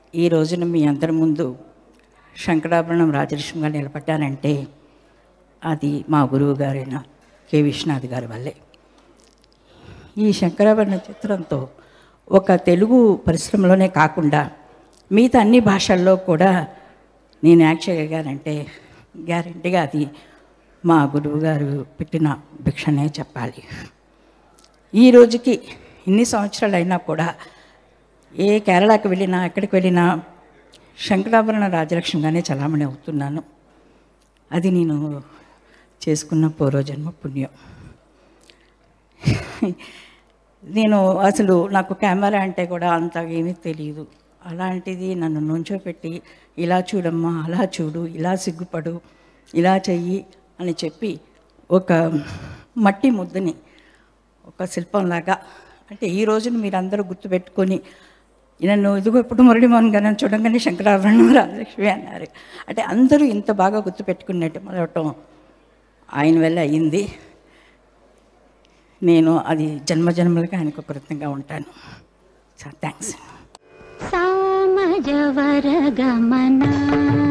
ఈ రోజున మీ అందరి ముందు శంకరాభరణం రాజలక్ష్మిగా నిలబడ్డానంటే అది మా గురువు గారైన కె విశ్వనాథ్ గారి వల్లే ఈ శంకరాభరణ చిత్రంతో ఒక తెలుగు పరిశ్రమలోనే కాకుండా మిగతా అన్ని భాషల్లో కూడా నేను యాక్ట్ చేయగలిగానంటే గ్యారంటీగా అది మా గురువు గారు పెట్టిన భిక్షనే చెప్పాలి ఈ రోజుకి ఇన్ని సంవత్సరాలు అయినా కూడా ఏ కేరళకి వెళ్ళినా ఎక్కడికి వెళ్ళినా శంకరాభరణ రాజలక్ష్మిగానే చలామణి అవుతున్నాను అది నేను చేసుకున్న పూర్వజన్మ పుణ్యం నేను అసలు నాకు కెమెరా అంటే కూడా అంత ఏమీ తెలియదు అలాంటిది నన్ను నుంచోపెట్టి ఇలా చూడమ్మా అలా చూడు ఇలా సిగ్గుపడు ఇలా చెయ్యి అని చెప్పి ఒక మట్టి ముద్దని ఒక శిల్పంలాగా అంటే ఈ రోజున మీరందరూ గుర్తుపెట్టుకొని నన్ను ఇదిగో ఇప్పుడు మురళీమోహన్ గారిని చూడంగానే శంకరాభరణం రాజలక్ష్మి అన్నారు అంటే అందరూ ఇంత బాగా గుర్తుపెట్టుకున్నట్టు మొదలవటం ఆయన వల్ల అయింది నేను అది జన్మ జన్మలకి ఆయనకు కృతంగా ఉంటాను థ్యాంక్స్ సామజవర గమన